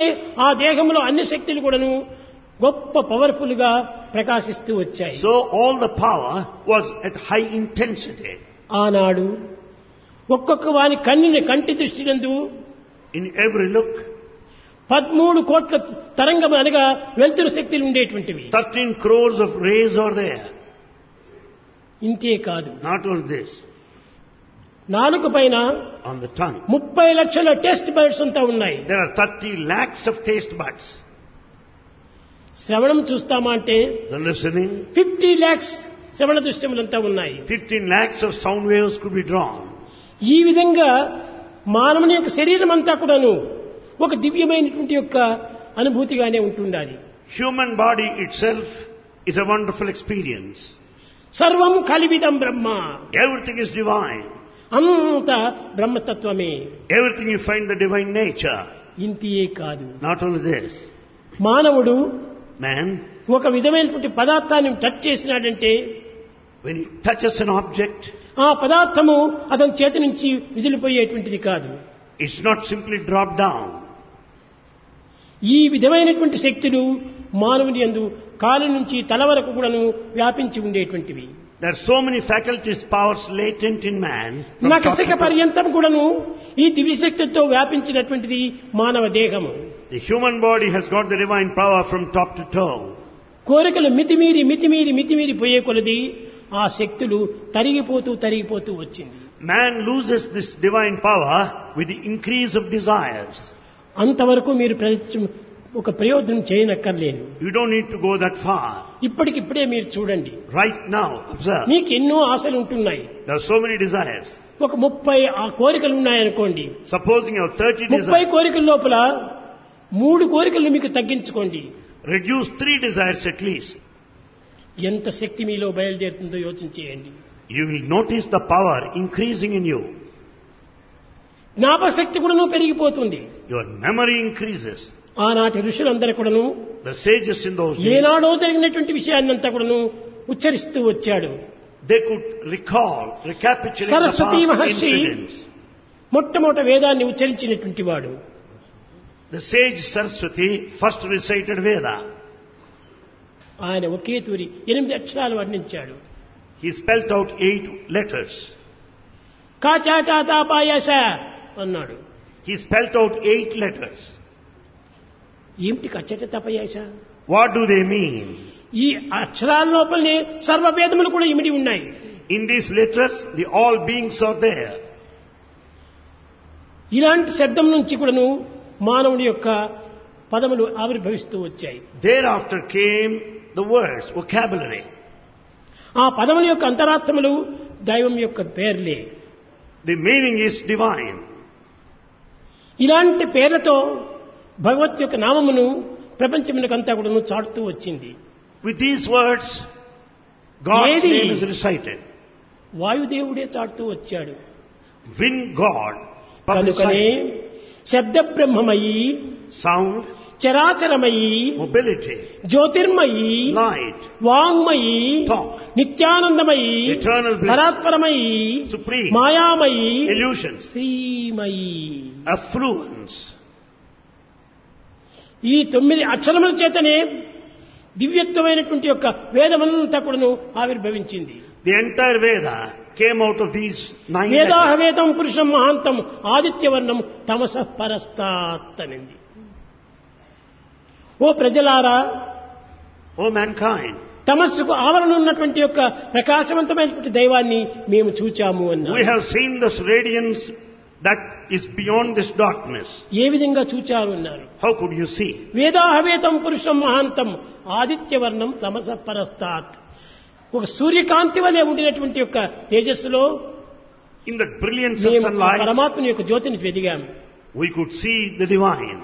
ఆ దేహంలో అన్ని శక్తులు కూడాను గొప్ప పవర్ఫుల్ గా ప్రకాశిస్తూ వచ్చాయి So all the power was at high intensity. ఆనాడు ఒక్కొక్క వాని కన్నిని కంటి దృష్టినందు In every look, పదమూడు కోట్ల తరంగం అనగా వెలుతురు శక్తులు ఉండేటువంటివి 13 crores of rays are there. ఇంతే కాదు Not only this, నాలుగు పైన on the tongue. ముప్పై లక్షల టెస్ట్ బర్డ్స్ అంతా ఉన్నాయి There are 30 lakhs of taste buds. శ్రవణం చూస్తామా అంటే The listening, ఫిఫ్టీ ల్యాక్స్ శ్రవణ దృశ్యములంతా ఉన్నాయి 15 lakhs of sound waves could be drawn. ఈ విధంగా మానవుని యొక్క శరీరం అంతా కూడాను ఒక దివ్యమైనటువంటి యొక్క అనుభూతిగానే ఉంటుండాలి Human body itself is a wonderful experience. సర్వం కలివిదం బ్రహ్మ Everything is divine. అంత బ్రహ్మతత్వమే Everything you find the divine nature. ఇంతియే కాదు Not only this, మానవుడు man, ఒక విధమైనటువంటి పదార్థాన్ని టచ్ చేసినాడంటే when he touches an object, ఆ పదార్థము అతని చేతి నుంచి విదిలిపోయేటువంటిది కాదు it's not simply dropped down. ఈ విధమైనటువంటి శక్తులు మానవుని యందు కాలు నుంచి తల వరకు కూడాను వ్యాపించి ఉండేటువంటివి There are so many faculties, powers latent in man. from top నకసిక to toe. పర్యంతం కూడాను ఈ దివ్యశక్తితో వ్యాపించినటువంటిది మానవ దేహము The human body has got the divine power from top to toe. కోరికలు మితిమీరి మితిమీరి మితిమీరి పోయే కొలది ఆ శక్తులు తరిగిపోతూ తరిగిపోతూ వచ్చింది Man loses this divine power with the increase of desires. అంతవరకు మీరు ప్రయత్నం ఒక ప్రయోజనం చేయనక్కర్లేదు You don't need to go that far. ఇప్పటికిప్పుడే మీరు చూడండి Right now, observe. మీకు ఎన్నో ఆశలు ఉంటున్నాయి There are so many desires. ఒక ముప్పై ఆ కోరికలు ఉన్నాయనుకోండి Supposing you have 30 ముప్పై desires, కోరికల లోపల మూడు కోరికలు మీకు తగ్గించుకోండి reduce three desires at least. ఎంత శక్తి మీలో బయలుదేరుతుందో యోచించేయండి You will notice the power increasing in you. జ్ఞాపశక్తి కూడాను పెరిగిపోతుంది Your memory increases. ఆనాటి ఋషులందరూ కూడాను The sages in those days, ఏనాడో జరిగినటువంటి విషయాన్నంతా కూడాను ఉచ్చరిస్తూ వచ్చాడు they could recall, recapitulate the Saraswati past Maharshi. incidents. మొట్టమొదట వేదాన్ని ఉచ్చరించినటువంటి వాడు The sage Saraswati first recited Veda. ఆయన ఒకే తూరి ఎనిమిది అక్షరాలు వర్ణించాడు He spelt out eight letters. కాచాటాతాపాయస అన్నాడు He spelt out eight letters. ఏమిటి కచ్చట తపయాస What do they mean? ఈ అక్షరాల లోపలనే సర్వవేదములు కూడా ఇమిడి ఉన్నాయి In these letters, the all beings are there. ఇలాంటి శబ్దం నుంచి కూడాను మానవుని యొక్క పదములు ఆవిర్భవిస్తూ వచ్చాయి Thereafter came the words, vocabulary. ఆ పదముల యొక్క అంతరార్థములు దైవం యొక్క పేర్లే The meaning is divine. ఇలాంటి పేర్లతో భగవత్ యొక్క నామమును ప్రపంచమునకంతా కూడాను చాటుతూ వచ్చింది With these words, God's Lady. name is recited. వాయుదేవుడే చాటుతూ వచ్చాడు When God కనుకనే publicized శబ్ద బ్రహ్మమయి sound, చరాచరమయి mobility, Jyotirmayi light, వాంగ్మయి talk, నిత్యానందమయి Eternal bliss. పరాత్పరమయి supreme, మాయామయి illusions, శ్రీమయి affluence. ఈ తొమ్మిది అక్షరముల చేతనే దివ్యత్వమైనటువంటి యొక్క వేదమంతా కూడాను ఆవిర్భవించింది The entire Veda came out of these nine వేదాహ letters. వేదం పురుషం మహాంతం ఆదిత్యవర్ణం తమస పరస్తాత్ అనింది ఓ ప్రజలారా O mankind, తమస్సుకు ఆవరణ ఉన్నటువంటి యొక్క ప్రకాశవంతమైనటువంటి దైవాన్ని మేము చూచాము we అన్నారు have seen this radiance that is beyond this darkness. ఏ విధంగా చూచారు అన్నారు How could you see? వేదాహవేతం పురుషం మహాంతం ఆదిత్యవర్ణం తమస పరస్తాత్ ఒక సూర్యకాంతి వలె ఉండినటువంటి యొక్క తేజస్సులో In the brilliance of మేము ఆ sunlight, పరమాత్మని యొక్క జ్యోతిని వెదిగాము we could see the divine.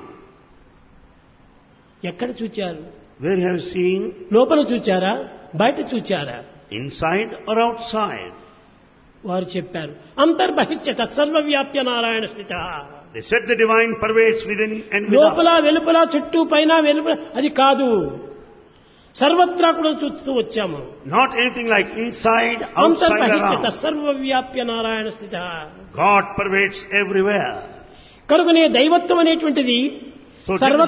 ఎక్కడ చూచారు Where have you seen? లోపల చూచారా బయట చూచారా Inside or outside? వారు చెప్పారు అంతర్బహిష్య తత్సర్వవ్యాప్య నారాయణ స్థిత They said the divine pervades within and లోపల without. వెలుపల చుట్టూ పైన వెలుపల అది కాదు సర్వత్రా కూడా చూస్తూ వచ్చాము Not anything like inside, outside, అంతర్బహిష్య around. తత్సర్వవ్యాప్య Narayana స్థిత God pervades everywhere. కనుకనే దైవత్వం అనేటువంటిది So సర్వ